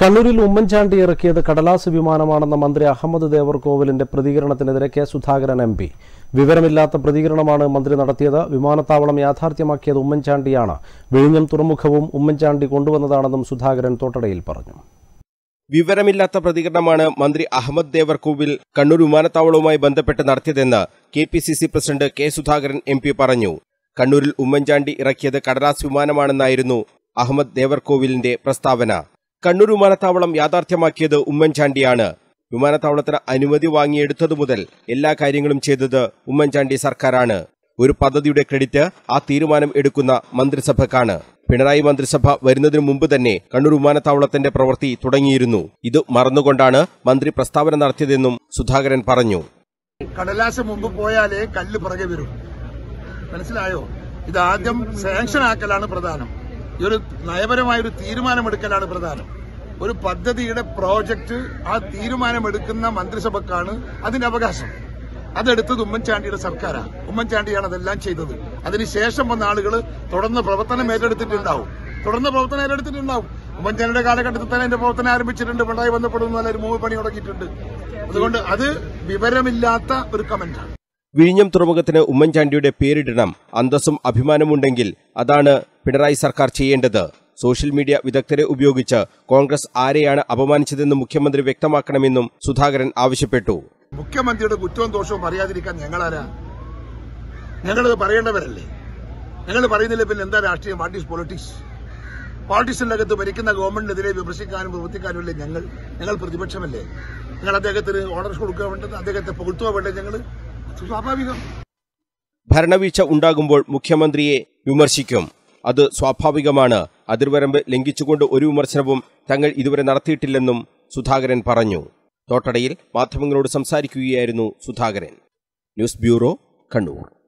കണ്ണൂരിൽ ഉമ്മൻചാണ്ടി ഇറക്കിയത് കടലാസ് വിമാനമാണെന്ന മന്ത്രി അഹമ്മദ് ദേവർകോവിലിന്റെ പ്രതികരണത്തിനെതിരെ കെ സുധാകരൻ എം പി വിവരമില്ലാത്ത പ്രതികരണമാണ് മന്ത്രി നടത്തിയത് വിമാനത്താവളം യാഥാർത്ഥ്യമാക്കിയത് ഉമ്മൻചാണ്ടിയാണ് വിഴിഞ്ഞം തുറമുഖവും ഉമ്മൻചാണ്ടി കൊണ്ടുവന്നതാണെന്നും സുധാകരൻ തോട്ടടയിൽ പറഞ്ഞു വിവരമില്ലാത്ത പ്രതികരണമാണ് മന്ത്രി അഹമ്മദ് ദേവർകോവിൽ കണ്ണൂർ വിമാനത്താവളവുമായി ബന്ധപ്പെട്ട് നടത്തിയതെന്ന് K P C C president K Sudhakaran M P പറഞ്ഞു കണ്ണൂരിൽ ഉമ്മൻചാണ്ടി ഇറക്കിയത് കടലാസ് വിമാനമാണെന്നായിരുന്നു അഹമ്മദ് ദേവർകോവിലിന്റെ പ്രസ്താവന കണ്ണൂർ വിമാനത്താവളം യാഥാർത്ഥ്യമാക്കിയത് ഉമ്മൻചാണ്ടിയാണ് വിമാനത്താവളത്തിന് അനുമതി വാങ്ങിയെടുത്തതു മുതൽ എല്ലാ കാര്യങ്ങളും ചെയ്തത് ഉമ്മൻചാണ്ടി സർക്കാരാണ് ഒരു പദ്ധതിയുടെ ക്രെഡിറ്റ് ആ തീരുമാനം എടുക്കുന്ന മന്ത്രിസഭക്കാണ് പിണറായി മന്ത്രിസഭ വരുന്നതിനു മുമ്പ് തന്നെ കണ്ണൂർ വിമാനത്താവളത്തിന്റെ പ്രവൃത്തി തുടങ്ങിയിരുന്നു ഇത് മറന്നുകൊണ്ടാണ് മന്ത്രി പ്രസ്താവന നടത്തിയതെന്നും സുധാകരൻ പറഞ്ഞു കടലാസ് മുമ്പ് പോയാലേ കല്ല് പുറകെ വരും മനസ്സിലായോ ഇത് ആദ്യം സാങ്ഷൻ ആക്കലാണ് പ്രധാനം ഈ ഒരു നയപരമായ ഒരു തീരുമാനമെടുക്കലാണ് പ്രധാനം ഒരു പദ്ധതിയുടെ പ്രോജക്റ്റ് ആ തീരുമാനമെടുക്കുന്ന മന്ത്രിസഭക്കാണ് അതിന്റെ അവകാശം അതെടുത്തത് ഉമ്മൻചാണ്ടിയുടെ സർക്കാരാണ് ഉമ്മൻചാണ്ടിയാണ് അതെല്ലാം ചെയ്തത് അതിനുശേഷം വന്ന ആളുകൾ തുടർന്ന് പ്രവർത്തനം ഏറ്റെടുത്തിട്ടുണ്ടാവും തുടർന്ന് പ്രവർത്തനം ഏറ്റെടുത്തിട്ടുണ്ടാവും ഉമ്മൻചാണ്ടിയുടെ കാലഘട്ടത്തിൽ തന്നെ എന്റെ പ്രവർത്തനം ആരംഭിച്ചിട്ടുണ്ട് പിണറായി ബന്ധപ്പെടുന്ന നല്ല ഒരു മൂവ് പണി തുടങ്ങിയിട്ടുണ്ട് അതുകൊണ്ട് അത് വിവരമില്ലാത്ത ഒരു കമന്റാണ് വിഴിഞ്ഞം തുറമുഖത്തിന് ഉമ്മൻചാണ്ടിയുടെ പേരിടണം അന്തസ്സും അഭിമാനമുണ്ടെങ്കിൽ അതാണ് പിണറായി സർക്കാർ ചെയ്യേണ്ടത് സോഷ്യൽ മീഡിയ വിദഗ്ധരെ ഉപയോഗിച്ച് കോൺഗ്രസ് ആരെയാണ് അപമാനിച്ചതെന്ന് മുഖ്യമന്ത്രി വ്യക്തമാക്കണമെന്നും സുധാകരൻ ആവശ്യപ്പെട്ടു മുഖ്യമന്ത്രിയുടെ കുറ്റവും ദോഷവും പറയാതിരിക്കാൻ ഞങ്ങളാരാ ഞങ്ങളത് പറയേണ്ടവരല്ലേ ഞങ്ങൾ പറയുന്നില്ല പിന്നെ എന്താ രാഷ്ട്രീയം വാട്ട് ഈസ് പൊളിറ്റിക്സ് പോളിറ്റിക്സിന്റെ അകത്ത് ഭരിക്കുന്ന ഗവൺമെന്റിനെതിരെ വിമർശിക്കാനും പ്രവർത്തിക്കാനുമല്ലേ ഞങ്ങൾ ഞങ്ങൾ പ്രതിപക്ഷമല്ലേ ഞങ്ങൾ അദ്ദേഹത്തിന് ഓർഡർ കൊടുക്കുക വേണ്ടത് അദ്ദേഹത്തെ പുകഴ്ത്തുക വേണ്ടത് ഞങ്ങൾ അത് സ്വാഭാവികം ഭരണവീഴ്ച ഉണ്ടാകുമ്പോൾ മുഖ്യമന്ത്രിയെ വിമർശിക്കും അത് സ്വാഭാവികമാണ് അതിർവരമ്പ് ലംഘിച്ചുകൊണ്ട് ഒരു വിമർശനവും തങ്ങൾ ഇതുവരെ നടത്തിയിട്ടില്ലെന്നും സുധാകരൻ പറഞ്ഞു തോട്ടടയിൽ മാധ്യമങ്ങളോട് സംസാരിക്കുകയായിരുന്നു സുധാകരൻ ന്യൂസ് ബ്യൂറോ കണ്ണൂർ